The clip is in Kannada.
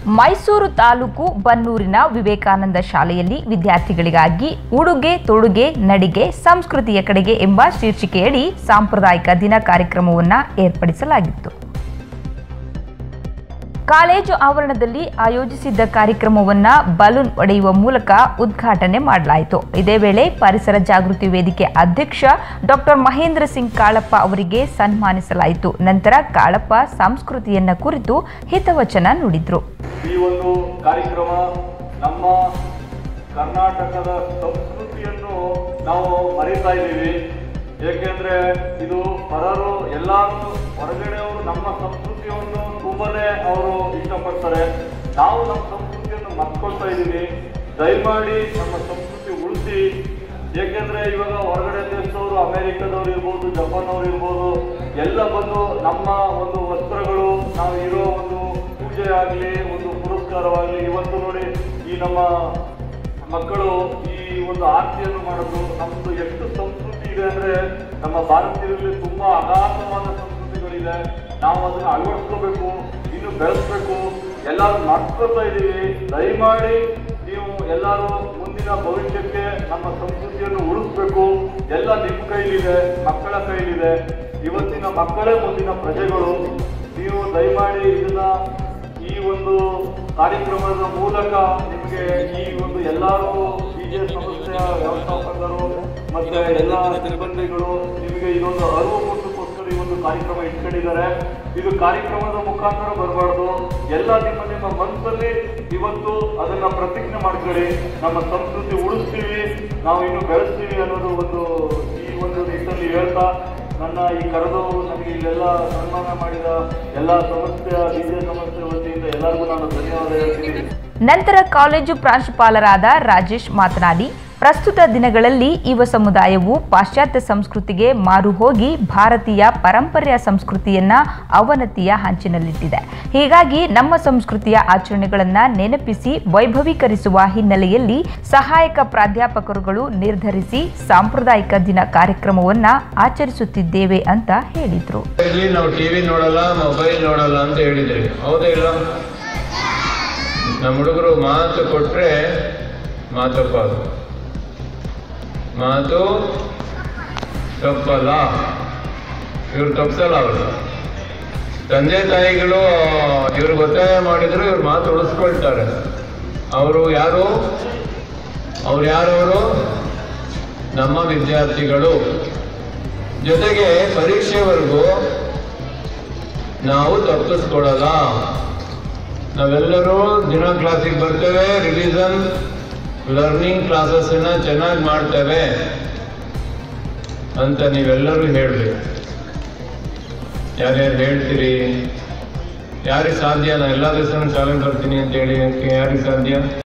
ಮೈಸೂರು ತಾಲೂಕು ಬನ್ನೂರಿನ ವಿವೇಕಾನಂದ ಶಾಲೆಯಲ್ಲಿ ವಿದ್ಯಾರ್ಥಿಗಳಿಗಾಗಿ ಉಡುಗೆ ತೊಡುಗೆ ನಡಿಗೆ ಸಂಸ್ಕೃತಿಯ ಕಡೆಗೆ ಎಂಬ ಶೀರ್ಷಿಕೆಯಡಿ ಸಾಂಪ್ರದಾಯಿಕ ದಿನ ಕಾರ್ಯಕ್ರಮವನ್ನು ಏರ್ಪಡಿಸಲಾಗಿತ್ತು ಕಾಲೇಜು ಆವರಣದಲ್ಲಿ ಆಯೋಜಿಸಿದ್ದ ಕಾರ್ಯಕ್ರಮವನ್ನ ಬಲೂನ್ ಒಡೆಯುವ ಮೂಲಕ ಉದ್ಘಾಟನೆ ಮಾಡಲಾಯಿತು ಇದೇ ವೇಳೆ ಪರಿಸರ ಜಾಗೃತಿ ವೇದಿಕೆ ಅಧ್ಯಕ್ಷ ಡಾಕ್ಟರ್ ಮಹೇಂದ್ರ ಸಿಂಗ್ ಕಾಳಪ್ಪ ಅವರಿಗೆ ಸನ್ಮಾನಿಸಲಾಯಿತು ನಂತರ ಕಾಳಪ್ಪ ಸಂಸ್ಕೃತಿಯನ್ನ ಕುರಿತು ಹಿತವಚನ ನುಡಿದ್ರು ಈ ಒಂದು ಕಾರ್ಯಕ್ರಮ ನಮ್ಮ ಕರ್ನಾಟಕದ ಸಂಸ್ಕೃತಿಯನ್ನು ನಾವು ಮರೀತಾ ಇದ್ದೀವಿ ಏಕೆಂದ್ರೆ ಇದು ಪರರು ಎಲ್ಲರೂ ಹೊರಗಡೆಯವರು ನಮ್ಮ ಸಂಸ್ಕೃತಿಯನ್ನು ತುಂಬಾನೇ ಅವರು ಇಷ್ಟಪಡ್ತಾರೆ ನಾವು ನಮ್ಮ ಸಂಸ್ಕೃತಿಯನ್ನು ಮರ್ಕೊಳ್ತಾ ಇದ್ದೀವಿ ದಯಮಾಡಿ ನಮ್ಮ ಸಂಸ್ಕೃತಿ ಉಳಿಸಿ ಏಕೆಂದ್ರೆ ಇವಾಗ ಹೊರಗಡೆ ದೇಶದವರು ಅಮೆರಿಕದವ್ರು ಇರ್ಬೋದು ಜಪಾನ್ ಅವ್ರು ಇರ್ಬೋದು ಎಲ್ಲ ಬಂದು ನಮ್ಮ ಒಂದು ವಸ್ತ್ರಗಳು ನಾವು ಇರೋ ಒಂದು ಪೂಜೆ ಆಗಲಿ ಒಂದು ಪುರಸ್ಕಾರವಾಗಲಿ ಇವತ್ತು ನೋಡಿ ಈ ನಮ್ಮ ಮಕ್ಕಳು ಈ ಒಂದು ಆರತಿಯನ್ನು ಮಾಡೋದು ನಮ್ದು ಎಷ್ಟು ಸಂಸ್ಕೃತಿ ಇದೆ ಅಂದ್ರೆ ನಮ್ಮ ಭಾರತೀಯರಲ್ಲಿ ತುಂಬಾ ಅಗಾಧವಾದ ಸಂಸ್ಕೃತಿಗಳಿದೆ ನಾವು ಅದನ್ನ ಅಳವಡಿಸ್ಕೋಬೇಕು ಇನ್ನು ಬೆಳೆಸ್ಬೇಕು ಎಲ್ಲರೂ ನಡ್ಕೋತಾ ಇದ್ದೀವಿ ದಯಮಾಡಿ ನೀವು ಎಲ್ಲರೂ ಮುಂದಿನ ಭವಿಷ್ಯಕ್ಕೆ ನಮ್ಮ ಸಂಸ್ಕೃತಿಯನ್ನು ಉಳಿಸ್ಬೇಕು ಎಲ್ಲ ನಿಮ್ಮ ಕೈಲಿದೆ ಮಕ್ಕಳ ಕೈಲಿದೆ ಇವತ್ತಿನ ಮಕ್ಕಳೇ ಮುಂದಿನ ಪ್ರಜೆಗಳು ನೀವು ದಯಮಾಡಿ ಇದನ್ನ ಈ ಒಂದು ಕಾರ್ಯಕ್ರಮದ ಮೂಲಕ ನಿಮಗೆ ಈ ಒಂದು ಎಲ್ಲರೂ ಬಿಜೆ ಸಂಸ್ಥೆಯ ವ್ಯವಸ್ಥಾಪಕರು ಮತ್ತೆ ಎಲ್ಲ ಸಿಬ್ಬಂದಿಗಳು ನಿಮಗೆ ಇದೊಂದು ಅರಿವು ಮೂಡಿಸೋಕ್ಕೋಸ್ಕರ ಈ ಒಂದು ಕಾರ್ಯಕ್ರಮ ಇಟ್ಕೊಂಡಿದ್ದಾರೆ ಇದು ಕಾರ್ಯಕ್ರಮದ ಮುಖಾಂತರ ಬರಬಾರ್ದು ಎಲ್ಲ ನಿಮ್ಮ ನಿಮ್ಮ ಮನಸ್ಸಲ್ಲಿ ಇವತ್ತು ಅದನ್ನ ಪ್ರತಿಜ್ಞೆ ಮಾಡ್ಕೊಳ್ಳಿ ನಮ್ಮ ಸಂಸ್ಕೃತಿ ಉಳಿಸ್ತೀವಿ ನಾವು ಇನ್ನು ಬೆಳೆಸ್ತೀವಿ ಅನ್ನೋದು ಒಂದು ಈ ಒಂದು ನಿಟ್ಟಿನಲ್ಲಿ ಹೇಳ್ತಾ ನನ್ನ ಈ ಕರೆದು ನನಗೆ ಇಲ್ಲೆಲ್ಲ ಸನ್ಮಾನ ಮಾಡಿದ ಎಲ್ಲ ಸಂಸ್ಥೆಯ ಬಿಜೆ ಸಂಸ್ಥೆ ವತಿಯಿಂದ ಎಲ್ಲರಿಗೂ ನಾನು ಧನ್ಯವಾದ ಹೇಳ್ತೀನಿ ನಂತರ ಕಾಲೇಜು ಪ್ರಾಂಶುಪಾಲರಾದ ರಾಜೇಶ್ ಮಾತನಾಡಿ ಪ್ರಸ್ತುತ ದಿನಗಳಲ್ಲಿ ಯುವ ಸಮುದಾಯವು ಪಾಶ್ಚಾತ್ಯ ಸಂಸ್ಕೃತಿಗೆ ಮಾರು ಹೋಗಿ ಭಾರತೀಯ ಪರಂಪರೆಯ ಸಂಸ್ಕೃತಿಯನ್ನ ಅವನತಿಯ ಹಂಚಿನಲ್ಲಿಟ್ಟಿದೆ ಹೀಗಾಗಿ ನಮ್ಮ ಸಂಸ್ಕೃತಿಯ ಆಚರಣೆಗಳನ್ನು ನೆನಪಿಸಿ ವೈಭವೀಕರಿಸುವ ಹಿನ್ನೆಲೆಯಲ್ಲಿ ಸಹಾಯಕ ಪ್ರಾಧ್ಯಾಪಕರುಗಳು ನಿರ್ಧರಿಸಿ ಸಾಂಪ್ರದಾಯಿಕ ದಿನ ಕಾರ್ಯಕ್ರಮವನ್ನ ಆಚರಿಸುತ್ತಿದ್ದೇವೆ ಅಂತ ಹೇಳಿದರು ಇಲ್ಲಿ ನಾವು ಟಿವಿ ನೋಡಲ್ಲ ಮೊಬೈಲ್ ನೋಡಲ್ಲ ಅಂತ ಹೇಳಿದ್ರಿ ಹೌದಾ ಇಲ್ಲ ನಮ್ಮ ಹುಡುಗರು ಮಾತು ಕೊಟ್ರೆ ಮಾತಪ್ಪ ಮಾತು ತಪ್ಪಲ್ಲ ಇವ್ರು ತಪ್ಸಲ್ಲ ಅವರು ತಂದೆ ತಾಯಿಗಳು ಇವ್ರಿಗೆ ಒತ್ತಾಯ ಮಾಡಿದ್ರು ಇವ್ರು ಮಾತು ಉಳಿಸ್ಕೊಳ್ತಾರೆ ಅವರು ಯಾರು ಅವ್ರು ಯಾರವರು ನಮ್ಮ ವಿದ್ಯಾರ್ಥಿಗಳು ಜೊತೆಗೆ ಪರೀಕ್ಷೆವರೆಗೂ ನಾವು ತಪ್ಪಿಸ್ಕೊಡಲ್ಲ ನಾವೆಲ್ಲರೂ ದಿನ ಕ್ಲಾಸಿಗೆ ಬರ್ತೇವೆ ರಿವಿಷನ್ ಲರ್ನಿಂಗ್ ಕ್ಲಾಸಸ್ಸನ್ನ ಚೆನ್ನಾಗಿ ಮಾಡ್ತೇವೆ ಅಂತ ನೀವೆಲ್ಲರೂ ಹೇಳಬೇಕು ಯಾರ್ಯಾರು ಹೇಳ್ತೀರಿ ಯಾರಿಗೆ ಸಾಧ್ಯ ನಾನು ಎಲ್ಲ ದಿವಸನೂ ಶಾಲೆಗೆ ಬರ್ತೀನಿ ಅಂತ ಹೇಳಿ ಯಾರಿಗೆ ಸಾಧ್ಯ